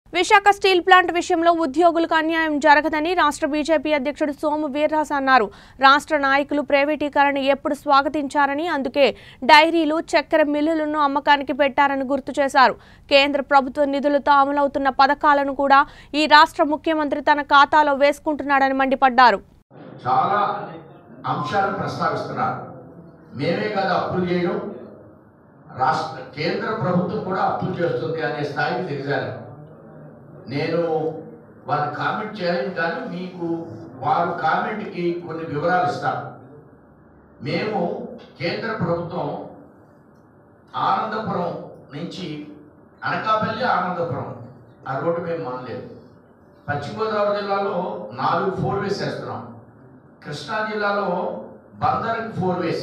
Visakha steel plant విషయంలో ఉద్యోగులకు అన్యాయం జరగదని రాష్ట్ర బీజేపీ అధ్యక్షుడు సోము వీర్రాస్ అన్నారు రాష్ట్ర నాయకులు ప్రైవేటీకరణ ఎప్పుడు స్వాగతించారని అందుకే డైరీలు చక్కెర మిల్లులను అమ్మకానికి పెట్టారని గుర్తు చేశారు కేంద్ర ప్రభుత్వ నిధులతో అమలవుతున్న పథకాలను కూడా ఈ రాష్ట్ర ముఖ్యమంత్రి తన ఖాతాలో వేసుకుంటున్నాడని మండిపడ్డారు చాలా అంశాలు ప్రస్తావిస్తున్నారు మేమే కాదు అప్పులు చేయడం రాష్ట్ర కేంద్ర ప్రభుత్వం కూడా అప్పులు చేస్తుంది అనే స్థాయికి దిగజారు నేను వారిని కామెంట్ చేయలేను కానీ మీకు వారు కామెంట్కి కొన్ని వివరాలు ఇస్తాను మేము కేంద్ర ప్రభుత్వం ఆనందపురం నుంచి అనకాపల్లి ఆనందపురం ఆ రోడ్డు మేము మానలేదు పశ్చిమ గోదావరి జిల్లాలో నాలుగు ఫోర్ వేస్ వేస్తున్నాం కృష్ణా జిల్లాలో బందర్కి ఫోర్ వేస్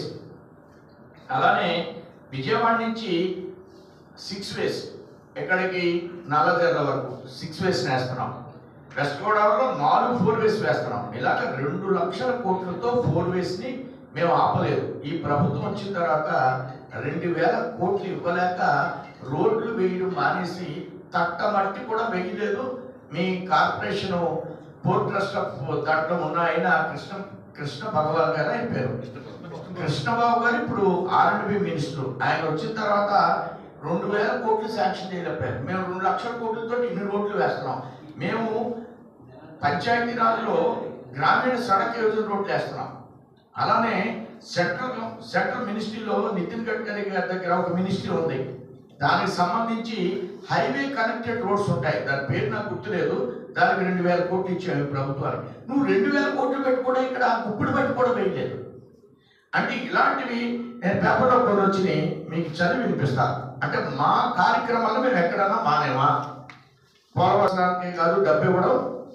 అలానే విజయవాడ నుంచి సిక్స్ వేస్ ఎక్కడికి నల్లజర్ల వరకు సిక్స్ వేస్ వేస్తున్నాం వెస్ట్ గోదావరిలో నాలుగు ఫోర్ వేస్ వేస్తున్నాం ఇలాగ రెండు లక్షల కోట్లతో ఫోర్ వేస్ని మేము ఆపలేదు ఈ ప్రభుత్వం వచ్చిన తర్వాత రెండు వేల కోట్లు ఇవ్వలేక రోడ్లు వేయడం మానేసి తట్టమట్టి కూడా వేయలేదు మీ కార్పొరేషన్ పోర్ట్ ట్రస్ట్ ఆఫ్ దాంట్లో ఉన్న ఆయన కృష్ణ కృష్ణ భగవాన్ గారు ఆయన పేరు కృష్ణబాబు గారు ఇప్పుడు ఆర్ఎండ్బి మినిస్టర్ ఆయన వచ్చిన తర్వాత రెండు వేల కోట్లు శాంక్షన్ చేయలేపారు మేము రెండు లక్షల కోట్లతో ఇన్ని రోడ్లు వేస్తున్నాం మేము పంచాయతీరాజ్లో గ్రామీణ సడక్ యోజన రోడ్లు వేస్తున్నాం అలానే సెంట్రల్ సెంట్రల్ మినిస్ట్రీలో నితిన్ గడ్కరీ గారి దగ్గర ఒక మినిస్ట్రీ ఉంది దానికి సంబంధించి హైవే కనెక్టెడ్ రోడ్స్ ఉంటాయి దాని పేరు నాకు గుర్తులేదు దానికి రెండు వేల కోట్లు ఇచ్చావు ఈ ప్రభుత్వానికి నువ్వు రెండు వేల కోట్లు పెట్టుకోవడం ఇక్కడ గుప్పుడు పెట్టుకోవడం వేయలేదు అంటే ఇలాంటివి నేను పేపర్లో కొన్ని వచ్చినాయి మీకు చదివి వినిపిస్తాను అంటే మా కార్యక్రమాలు మేము ఎక్కడన్నా మానేమా పోలవసరానికి కాదు డబ్బు ఇవ్వడం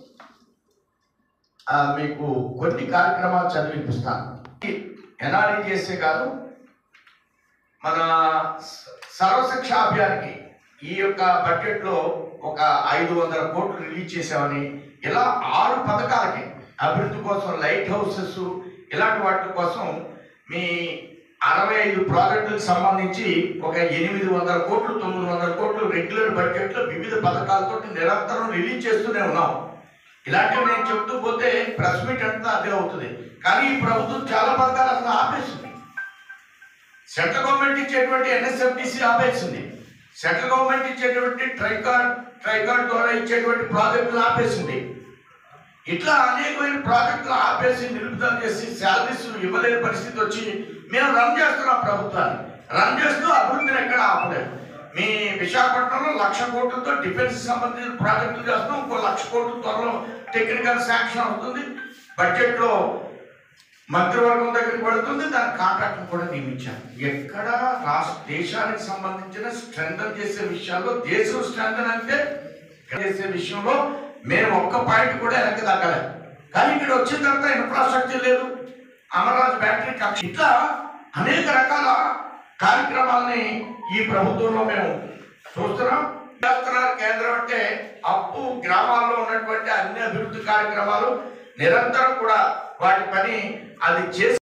ఆ, మీకు కొన్ని కార్యక్రమాలు చదివి వినిపిస్తాను ఎన్ఆర్ఈ చేసే కాదు మన స- సర్వశిక్ష అభియాన్కి ఈ యొక్క బడ్జెట్లో ఒక ఐదు వందల కోట్లు రిలీజ్ చేసామని ఇలా ఆరు పథకాలకి అభివృద్ధి కోసం లైట్ హౌసెస్ ఇలాంటి వాటి కోసం మీ అరవై ఐదు ప్రాజెక్టులకు సంబంధించి ఒక ఎనిమిది వందల కోట్లు తొమ్మిది వందల కోట్లు రెగ్యులర్ బడ్జెట్లో వివిధ పథకాలతో నిరంతరం రిలీజ్ చేస్తూనే ఉన్నాం ఇలాంటివి నేను చెప్తూ పోతే ప్రెస్ మీట్ అంతా అదే అవుతుంది కానీ ఈ ప్రభుత్వం చాలా పథకాలు అసలు ఆపేసింది సెంట్రల్ గవర్నమెంట్ ఇచ్చేటువంటి ఎన్ఎస్ఎఫ్డిసి ఆపేసింది సెంట్రల్ గవర్నమెంట్ ఇచ్చేటువంటి ట్రైకార్డ్ ట్రైకార్డ్ ద్వారా ఇచ్చేటువంటి ప్రాజెక్టులు ఆపేసింది ఇట్లా అనేకమైన ప్రాజెక్టులు ఆపేసి నిలుపుదల చేసి శాలరీస్ ఇవ్వలేని పరిస్థితి వచ్చి మేము రన్ చేస్తున్నాం ప్రభుత్వాన్ని రన్ చేస్తూ అభివృద్ధిని ఎక్కడ ఆపలేదు మీ విశాఖపట్నంలో లక్ష కోట్లతో డిఫెన్స్ సంబంధించిన ప్రాజెక్టులు చేస్తున్నాం ఇంకో లక్ష కోట్ల త్వరలో టెక్నికల్ శాంక్షన్ అవుతుంది బడ్జెట్లో మంత్రివర్గం దగ్గరికి పడుతుంది దాని కాంట్రాక్ట్ కూడా నియమించారు ఎక్కడ రాష్ట్ర దేశానికి సంబంధించిన స్ట్రెంగ్ చేసే విషయాల్లో దేశం స్ట్రెంగ్ అంటే చేసే విషయంలో మేము ఒక్క పాయింట్ కూడా వెనక్కి తగ్గలేదు కానీ ఇక్కడ వచ్చిన తర్వాత ఇన్ఫ్రాస్ట్రక్చర్ లేదు అమర్రాజ్ బ్యాటరీ కక్ష ఇట్లా అనేక రకాల కార్యక్రమాలని ఈ ప్రభుత్వంలో మేము చూస్తున్నాం చేస్తున్నారు కేంద్రం అంటే అప్పు గ్రామాల్లో ఉన్నటువంటి అన్ని అభివృద్ధి కార్యక్రమాలు నిరంతరం కూడా వాటి పని అది చేసి